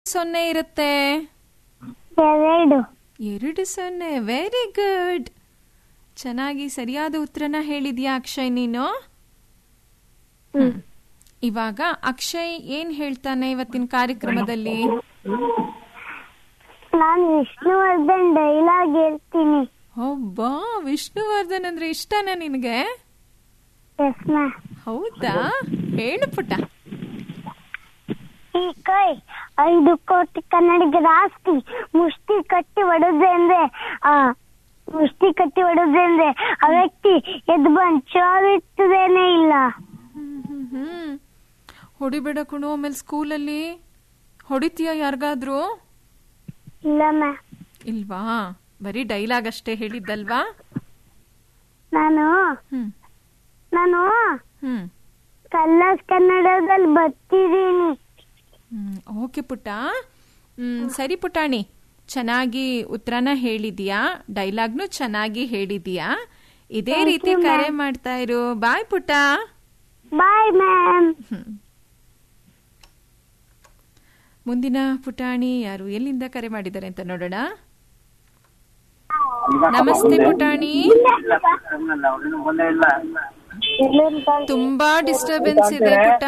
ಸೊನ್ನೆ ಇರುತ್ತೆ ಎರಡು ಎರಡು ಸೊನ್ನೆ ವೆರಿ ಗುಡ್ ಚೆನ್ನಾಗಿ ಸರಿಯಾದ ಉತ್ತರನ ಹೇಳಿದ್ಯಾ ಅಕ್ಷಯ್ ನೀನು ಹ್ಮ್. ಇವಾಗ ಅಕ್ಷಯ್ ಏನ್ ಹೇಳ್ತಾನೆ ಇವತ್ತಿನ ಕಾರ್ಯಕ್ರಮದಲ್ಲಿ ನಾನು ವಿಷ್ಣುವರ್ಧನ್ ಡೈಲಾಗ್ ಹೇಳ್ತೀನಿ ಒಬ್ಬ ವಿಷ್ಣುವರ್ಧನ್ ಅಂದ್ರೆ ಇಷ್ಟನಾ ನಿನಗೆ ಎಸ್ ಮಾ ಹೌದಾ ಹೇಳು ಪುಟ್ಟ ಈ ಕೈ ಐದು ಕೋಟಿ ಕನ್ನಡಿಗರ ಆಸ್ತಿ ಮುಷ್ಟಿ ಕಟ್ಟಿ ಹೊಡೆದೆ ಅಂದ್ರೆ ಆ ಮುಷ್ಟಿ ಕಟ್ಟಿ ಹೊಡೆದೆ ಅಂದ್ರೆ ಆ ವ್ಯಕ್ತಿ ಎದ್ದು ಬಂದು ಚೋರಿಟ್ಟದೇನೆ ಇಲ್ಲ ಹ್ಮ್, ಹ್ಮ್, ಹ್ಮ್. ಹೊಡಿಬೇಡ ಕಣು ಆಮೇಲೆ ಸ್ಕೂಲಲ್ಲಿ ಹೊಡಿತೀಯ ಯಾರಿಗಾದ್ರೂ ಇಲ್ಲ ಮಾ ಇಲ್ವಾ ಬರೀ ಡೈಲಾಗ್ ಅಷ್ಟೇ ಹೇಳಿದ್ದಲ್ವಾ ನಾನು ಹ್ಮ್ ನಾನು ಹ್ಮ್ ಕಲ್ಲರ್ಸ್ ಕನ್ನಡದಲ್ಲಿ ಬರ್ತಿದ್ದೀನಿ ಹ್ಮ್ ಓಕೆ ಪುಟ್ಟ ಹ್ಮ್ ಸರಿ ಪುಟಾಣಿ ಚೆನ್ನಾಗಿ ಉತ್ತರನ ಹೇಳಿದ್ಯಾ ಡೈಲಾಗ್ನು ಚೆನ್ನಾಗಿ ಹೇಳಿದ್ಯಾ ಇದೇ Thank ರೀತಿ you, ma'am. ಕರೆ ಮಾಡ್ತಾ ಇರು ಬಾಯ್ ಪುಟ್ಟ ಬಾಯ್ ಮ್ಯಾಮ್ ಹ್ಮ್. ಮುಂದಿನ ಪುಟಾಣಿ ಯಾರು ಎಲ್ಲಿಂದ ಕರೆ ಮಾಡಿದ್ದಾರೆ ಅಂತ ನೋಡೋಣ ನಮಸ್ತೆ ಪುಟಾಣಿ ತುಂಬಾ ಡಿಸ್ಟರ್ಬೆನ್ಸ್ ಇದೆ ಪುಟ್ಟ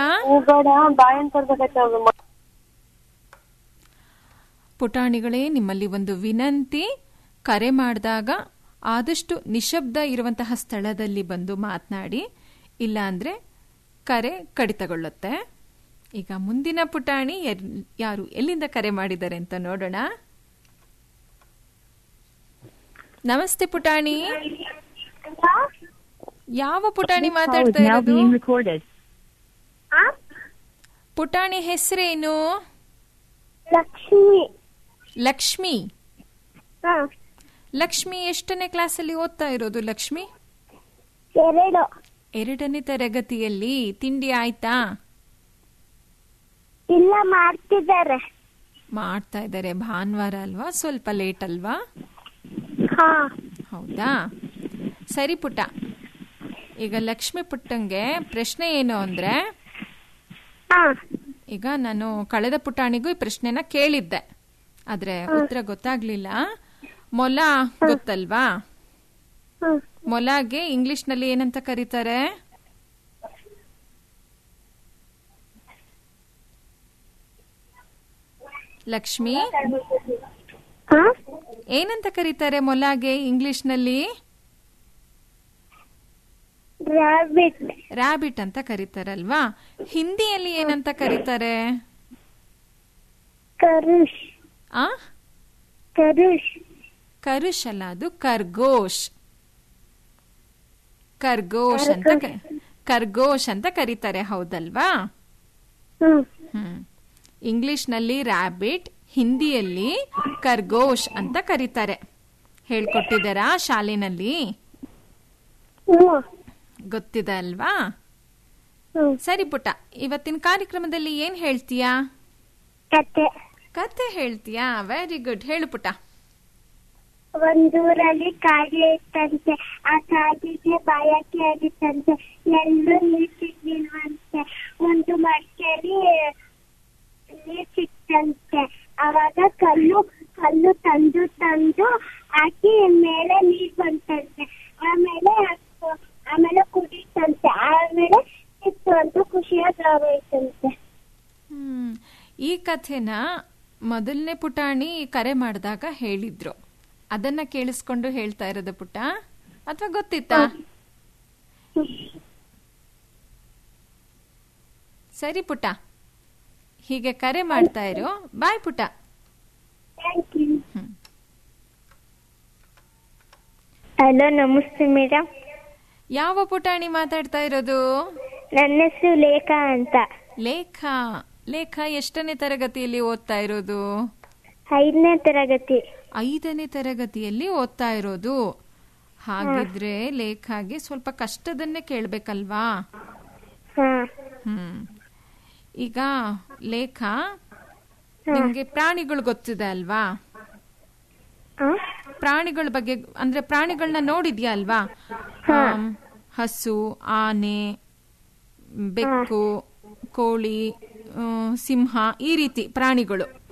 ಪುಟಾಣಿಗಳೇ ನಿಮ್ಮಲ್ಲಿ ಒಂದು ವಿನಂತಿ ಕರೆ ಮಾಡಿದಾಗ ಆದಷ್ಟು ನಿಶಬ್ದ ಇರುವಂತಹ ಸ್ಥಳದಲ್ಲಿ ಬಂದು ಮಾತನಾಡಿ ಇಲ್ಲ ಅಂದ್ರೆ ಕರೆ ಕಡಿತಗೊಳ್ಳುತ್ತೆ ಈಗ ಮುಂದಿನ ಪುಟಾಣಿ ಎರ್- ಯಾರು ಎಲ್ಲಿಂದ ಕರೆ ಮಾಡಿದ್ದಾರೆ ಅಂತ ನೋಡೋಣ ನಮಸ್ತೆ ಪುಟಾಣಿ ಯಾವ ಪುಟಾಣಿ ಮಾತಾಡ್ತಾ now ಇರೋದು being recorded. ಪುಟಾಣಿ ಹೆಸರೇನು ಲಕ್ಷ್ಮಿ ಲಕ್ಷ್ಮಿ ಹ ಲಕ್ಷ್ಮಿ ಎಷ್ಟನೇ ಕ್ಲಾಸಲ್ಲಿ ಓದ್ತಾ ಇರೋದು ಲಕ್ಷ್ಮಿ ಎರಡು ಎರಡನೇ ತರಗತಿಯಲ್ಲಿ ತಿಂಡಿ ಆಯ್ತಾ ಇಲ್ಲ ಮಾಡ್ತಿದ್ದಾರೆ ಮಾಡ್ತಾ ಇದ್ದಾರೆ ಭಾನುವಾರ ಅಲ್ವಾ ಸ್ವಲ್ಪ ಲೇಟ್ ಅಲ್ವಾ ಹಾ ಹೌದಾ ಸರಿ ಪುಟ್ಟ ಈಗ ಲಕ್ಷ್ಮಿ ಪುಟ್ಟಂಗೆ ಪ್ರಶ್ನೆ ಏನು ಅಂದ್ರೆ ಹಾ ಈಗ ನಾನು ಕಳೆದ ಪುಟಾಣಿಗೂ ಈ ಪ್ರಶ್ನೆನ ಕೇಳಿದ್ದೆ ಆದ್ರೆ ಉತ್ತರ ಗೊತ್ತಾಗ್ಲಿಲ್ಲ ಮೊಲ ಗೊತ್ತಲ್ವಾ ಹ್ಮ್ ಮೊಲಗೆ ಇಂಗ್ಲಿಷ್ ನಲ್ಲಿ ಏನಂತ ಕರೀತಾರೆ ಲಕ್ಷ್ಮಿ ಹಾ ಏನಂತ ಕರೀತಾರೆ ಮೊಲಗೆ ಇಂಗ್ಲಿಷ್ ನಲ್ಲಿ ರಾಬಿಟ್ ರ್ಯಾಬಿಟ್ ಅಂತ ಕರೀತಾರಲ್ವಾ ಹಿಂದಿಯಲ್ಲಿ ಏನಂತ ಕರೀತಾರೆ ಕರುಷ್ ಆ ಕರುಷ್ ಕರುಷ್ ಅಲ್ಲ ಅದು ಕರ್ಗೋಶ್ ಕರ್ಗೋಶ್ ಅಂತ ಕ- ಕರ್ಗೋಶ್ ಅಂತ ಕರೀತಾರೆ ಹೌದಲ್ವಾ ಹ್ಮ್ ಹ್ಮ್ ಇಂಗ್ಲಿಷ್ ನಲ್ಲಿ ರ್ಯಾಬಿಟ್ ಹಿಂದಿಯಲ್ಲಿ ಕರ್ಗೋಶ್ ಅಂತ ಕರೀತಾರೆ ಹೇಳ್ಕೊಟ್ಟಿದ್ದಾರಾ ಶಾಲೆನಲ್ಲಿ ಹ್ಮ್ ಗೊತ್ತಿದೆ ಅಲ್ವಾ ಹ್ಮ್ ಸರಿ ಪುಟ್ಟ ಇವತ್ತಿನ ಕಾರ್ಯಕ್ರಮದಲ್ಲಿ ಏನ್ ಹೇಳ್ತೀಯಾ ಕತೆ ಕತೆ ಹೇಳ್ತೀಯಾ ವೆರಿ ಗುಡ್ ಹೇಳು ಪುಟ್ಟ ಒಂದೂರಲ್ಲಿ ಕಾಗೆ ಇತ್ತಂತೆ ಆ ಕಾಗೆಗೆ ಬಾಯಕ್ಕೆ ಆಗಿತ್ತಂತೆ ಎಲ್ಲರೂ ನೀರ್ ಸಿಗ್ಲಿಲ್ವಂತೆ ಒಂದು ಮಡಿಕೆಯಲ್ಲಿ ನೀರ್ ಸಿಕ್ತಂತೆ ಅವಾಗ ಕಲ್ಲು ಕಲ್ಲು ತಂದು ತಂದು ಹಾಕಿ ಮೇಲೆ ನೀರ್ ಬಂತಂತೆ ಆಮೇಲೆ ಅದ್- ಆಮೇಲೆ ಕುಡಿತಂತೆ ಆಮೇಲೆ ಸಿಕ್ತು ಅಂತ ಖುಷಿಯಾಗಿ ಆಗೋಯ್ತಂತೆ ಹ್ಮ್ ಈ ಕಥೆನ ಮೊದಲನೇ ಪುಟಾಣಿ ಕರೆ ಮಾಡಿದಾಗ ಹೇಳಿದ್ರು ಅದನ್ನ ಕೇಳಿಸ್ಕೊಂಡು ಹೇಳ್ತಾ ಇರೋದು ಪುಟ್ಟ ಅಥವಾ ಗೊತ್ತಿತ್ತಾ ಸರಿ ಪುಟ್ಟ ಹೀಗೆ ಕರೆ ಮಾಡ್ತಾ ಇರು ಬಾಯ್ ಪುಟ್ಟ ಥ್ಯಾಂಕ್ ಯು ಹಲೋ ನಮಸ್ತೆ ಮೇಡಮ್ ಯಾವ ಪುಟಾಣಿ ಮಾತಾಡ್ತಾ ಇರೋದು ನನ್ನ ಹೆಸರು ಲೇಖಾ ಅಂತ ಲೇಖ ಲೇಖ ಎಷ್ಟನೇ ತರಗತಿಯಲ್ಲಿ ಓದ್ತಾ ಇರೋದು ಐದನೇ ತರಗತಿ ಐದನೇ ತರಗತಿಯಲ್ಲಿ ಓದ್ತಾ ಇರೋದು ಹಾಗಿದ್ರೆ ಲೇಖಾಗೆ ಸ್ವಲ್ಪ ಕಷ್ಟದನ್ನೇ ಕೇಳ್ಬೇಕಲ್ವಾ ಹಾ ಹ್ಮ್ ಈಗ ಲೇಖ ನಿಮ್ಗೆ ಪ್ರಾಣಿಗಳು ಗೊತ್ತಿದೆ ಅಲ್ವಾ ಆ? ಪ್ರಾಣಿಗಳ ಬಗ್ಗೆ ಅಂದ್ರೆ ಪ್ರಾಣಿಗಳನ್ನ ನೋಡಿದ್ಯಾ ಅಲ್ವಾ ಆಮ್, ಹಸು ಆನೆ ಬೆಕ್ಕು ಕೋಳಿ ಆ, ಸಿಂಹ ಈ ರೀತಿ ಪ್ರಾಣಿಗಳು